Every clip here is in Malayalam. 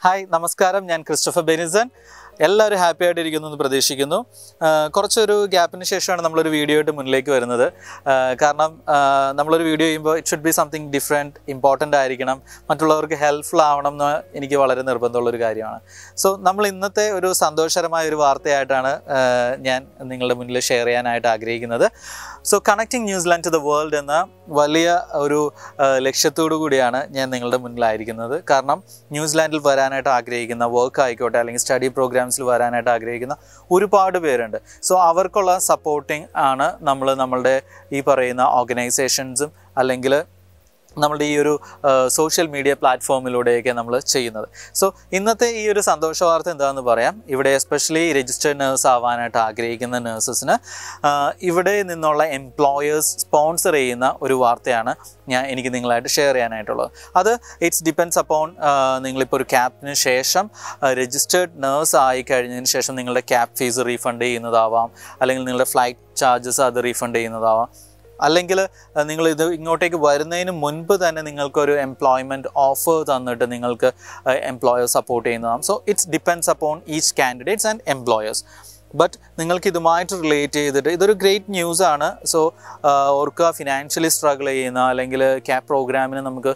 ഹായ് നമസ്കാരം ഞാൻ ക്രിസ്റ്റഫർ ബെനിസൺ എല്ലാവരും ഹാപ്പി ആയിട്ടിരിക്കുന്നു എന്ന് പ്രതീക്ഷിക്കുന്നു ആ, കുറച്ചൊരു ഗ്യാപ്പിന് ശേഷമാണ് നമ്മളൊരു വീഡിയോ ആയിട്ട് മുന്നിലേക്ക് വരുന്നത് ആ, കാരണം ആ, നമ്മളൊരു വീഡിയോ ചെയ്യുമ്പോൾ it should be something different important ആയിരിക്കണം മറ്റുള്ളവർക്ക് ഹെൽപ്ഫുൾ ആവണം എന്ന് എനിക്ക് വളരെ നിർബന്ധമുള്ളൊരു കാര്യമാണ് സോ നമ്മൾ ഇന്നത്തെ ഒരു സന്തോഷകരമായ ഒരു വാർത്തയായിട്ടാണ് ആ, ഞാൻ നിങ്ങളുടെ മുന്നിൽ ഷെയർ ചെയ്യാനായിട്ട് ആഗ്രഹിക്കുന്നത് so connecting New Zealand to the world എന്ന വലിയ ഒരു ആ, ലക്ഷ്യത്തോടു കൂടിയാണ് ഞാൻ നിങ്ങളുടെ മുന്നിലായിരിക്കുന്നത് കാരണം ന്യൂസിലാൻഡിൽ വരാനായിട്ട് ആഗ്രഹിക്കുന്ന വർക്ക് ആയിക്കോട്ടെ അല്ലെങ്കിൽ സ്റ്റഡി പ്രോഗ്രാംസിൽ വരാനായിട്ട് ആഗ്രഹിക്കുന്ന ഒരുപാട് പേരുണ്ട് സോ അവർക്കുള്ള സപ്പോർട്ടിങ് ആണ് നമ്മൾ നമ്മളുടെ ഈ പറയുന്ന ഓർഗനൈസേഷൻസും അല്ലെങ്കിൽ നമ്മളുടെ ഈ ഒരു സോഷ്യൽ മീഡിയ പ്ലാറ്റ്ഫോമിലൂടെയൊക്കെ നമ്മൾ ചെയ്യുന്നത് സോ ഇന്നത്തെ ഈ ഒരു സന്തോഷ വാർത്ത എന്താണെന്ന് പറയാം ഇവിടെ എസ്പെഷ്യലി രജിസ്റ്റേർഡ് നേഴ്സ് ആവാനായിട്ട് ആഗ്രഹിക്കുന്ന നേഴ്സസിന് ഇവിടെ നിന്നുള്ള എംപ്ലോയേഴ്സ് സ്പോൺസർ ചെയ്യുന്ന ഒരു വാർത്തയാണ് ഞാൻ എനിക്ക് നിങ്ങളായിട്ട് ഷെയർ ചെയ്യാനായിട്ടുള്ളത് അത് ഇറ്റ്സ് ഡിപ്പെൻസ് അപ്പോൺ നിങ്ങളിപ്പോൾ ഒരു ക്യാപ്പിന് ശേഷം രജിസ്റ്റേർഡ് നേഴ്സ് ആയി കഴിഞ്ഞതിന് ശേഷം നിങ്ങളുടെ ക്യാപ് ഫീസ് റീഫണ്ട് ചെയ്യുന്നതാവാം അല്ലെങ്കിൽ നിങ്ങളുടെ ഫ്ലൈറ്റ് ചാർജസ് അത് റീഫണ്ട് ചെയ്യുന്നതാവാം അല്ലെങ്കിൽ നിങ്ങൾ ഇത് ഇങ്ങോട്ടേക്ക് വരുന്നതിന് മുൻപ് തന്നെ നിങ്ങൾക്കൊരു എംപ്ലോയ്മെൻറ്റ് ഓഫർ തന്നിട്ട് നിങ്ങൾക്ക് എംപ്ലോയേഴ്സ് സപ്പോർട്ട് ചെയ്യുന്നതാണ് so it's depends upon each candidates and employers but നിങ്ങൾക്ക് ഇതുമായിട്ട് റിലേറ്റ് ചെയ്തിട്ട് ഇതൊരു ഗ്രേറ്റ് ന്യൂസ് ആണ് സോ ഓർക്കുക ഫിനാൻഷ്യലി സ്ട്രഗിൾ ചെയ്യുന്ന അല്ലെങ്കിൽ ക്യാപ് പ്രോഗ്രാമിന് നമുക്ക്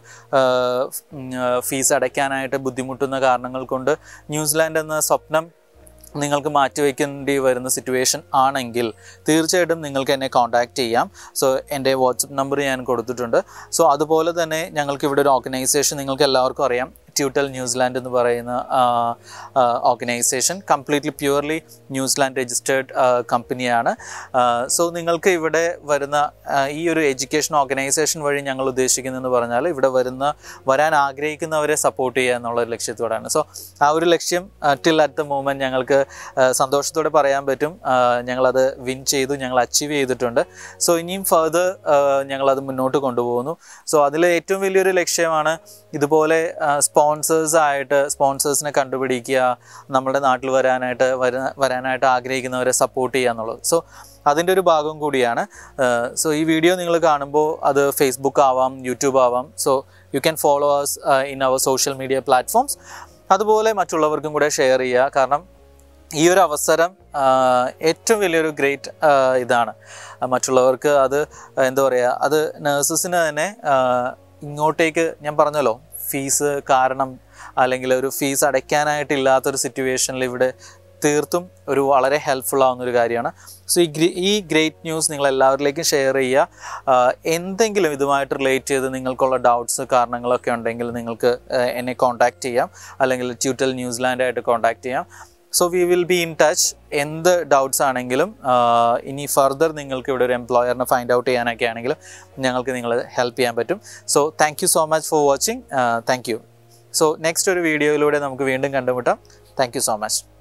ഫീസ് അടയ്ക്കാനായിട്ട് ബുദ്ധിമുട്ടുന്ന കാരണങ്ങൾ കൊണ്ട് ന്യൂസിലാൻഡ് എന്ന സ്വപ്നം നിങ്ങൾക്ക് മാറ്റിവെക്കേണ്ടി വരുന്ന സിറ്റുവേഷൻ ആണെങ്കിൽ തീർച്ചയായിട്ടും നിങ്ങൾക്ക് എന്നെ കോൺടാക്റ്റ് ചെയ്യാം സോ എൻ്റെ വാട്സപ്പ് നമ്പർ ഞാൻ കൊടുത്തിട്ടുണ്ട് സോ അതുപോലെ തന്നെ ഞങ്ങൾക്ക് ഇവിടെ ഒരു ഓർഗനൈസേഷൻ നിങ്ങൾക്ക് എല്ലാവർക്കും അറിയാം ട്യൂട്ടൽ ന്യൂസിലാൻഡ് എന്ന് പറയുന്ന organisation completely purely New Zealand registered കമ്പനിയാണ് സോ നിങ്ങൾക്ക് ഇവിടെ വരുന്ന ആ, ഈ ഒരു എഡ്യൂക്കേഷൻ ഓർഗനൈസേഷൻ വഴി ഞങ്ങൾ ഉദ്ദേശിക്കുന്നതെന്ന് പറഞ്ഞാൽ ഇവിടെ വരുന്ന വരാൻ ആഗ്രഹിക്കുന്നവരെ സപ്പോർട്ട് ചെയ്യുക എന്നുള്ള ഒരു ലക്ഷ്യത്തോടാണ് സോ ആ ഒരു ലക്ഷ്യം ടിൽ അറ്റ് ദ മൂമെൻറ്റ് ഞങ്ങൾക്ക് ആ, സന്തോഷത്തോടെ പറയാൻ പറ്റും ആ, ഞങ്ങളത് വിൻ ചെയ്തു ഞങ്ങൾ അച്ചീവ് ചെയ്തിട്ടുണ്ട് സോ ഇനിയും ഫർദർ ഞങ്ങളത് മുന്നോട്ട് കൊണ്ടുപോകുന്നു സോ അതിൽ ഏറ്റവും വലിയൊരു ലക്ഷ്യമാണ് ഇതുപോലെ സ്പോൺസേഴ്സ് ആയിട്ട് സ്പോൺസേഴ്സിനെ കണ്ടുപിടിക്കുക നമ്മുടെ നാട്ടിൽ വരാനായിട്ട് വര- വരാനായിട്ട് ആഗ്രഹിക്കുന്നവരെ സപ്പോർട്ട് ചെയ്യുക എന്നുള്ളത് സോ അതിൻ്റെ ഒരു ഭാഗം കൂടിയാണ് സോ ഈ വീഡിയോ നിങ്ങൾ കാണുമ്പോൾ അത് ഫേസ്ബുക്ക് ആവാം യൂട്യൂബ് ആവാം so you can follow us in our social media platforms അതുപോലെ മറ്റുള്ളവർക്കും കൂടെ ഷെയർ ചെയ്യുക കാരണം ഈ ഒരു അവസരം ആ, ഏറ്റവും വലിയൊരു ഗ്രേറ്റ് ഇതാണ് ആ, മറ്റുള്ളവർക്ക് അത് എന്താ പറയുക അത് നേഴ്സസിന് തന്നെ ആ, ഇങ്ങോട്ടേക്ക് ഞാൻ പറഞ്ഞല്ലോ ഫീസ് കാരണം അല്ലെങ്കിൽ ഒരു ഫീസ് അടയ്ക്കാനായിട്ടില്ലാത്തൊരു സിറ്റുവേഷനിൽ ഇവിടെ തീർത്തും ഒരു വളരെ ഹെൽപ്ഫുൾ ആവുന്ന ഒരു കാര്യമാണ് സോ ഈ ഗ്രി ഈ ഗ്രേറ്റ് ന്യൂസ് നിങ്ങൾ എല്ലാവരിലേക്കും ഷെയർ ചെയ്യുക ആ, എന്തെങ്കിലും ഇതുമായിട്ട് റിലേറ്റ് ചെയ്ത് നിങ്ങൾക്കുള്ള ഡൗട്ട്സ് കാരണങ്ങളൊക്കെ ഉണ്ടെങ്കിൽ നിങ്ങൾക്ക് ആ, എന്നെ കോൺടാക്റ്റ് ചെയ്യാം അല്ലെങ്കിൽ ട്യൂറ്റൽ ന്യൂസിലാൻഡായിട്ട് കോൺടാക്റ്റ് ചെയ്യാം so we will be in touch എന്ത് ഡൗട്ട്സ് ആണെങ്കിലും ആ, ഇനി ഫർദർ നിങ്ങൾക്ക് ഇവിടെ ഒരു എംപ്ലോയറിനെ ഫൈൻഡ് ഔട്ട് ചെയ്യാനൊക്കെ ആണെങ്കിലും ഞങ്ങൾക്ക് നിങ്ങളെ ഹെൽപ്പ് ചെയ്യാൻ പറ്റും so thank you so much for watching thank you so next ഒരു വീഡിയോയിലൂടെ നമുക്ക് വീണ്ടും കണ്ടുമുട്ടാം താങ്ക് യു സോ മച്ച്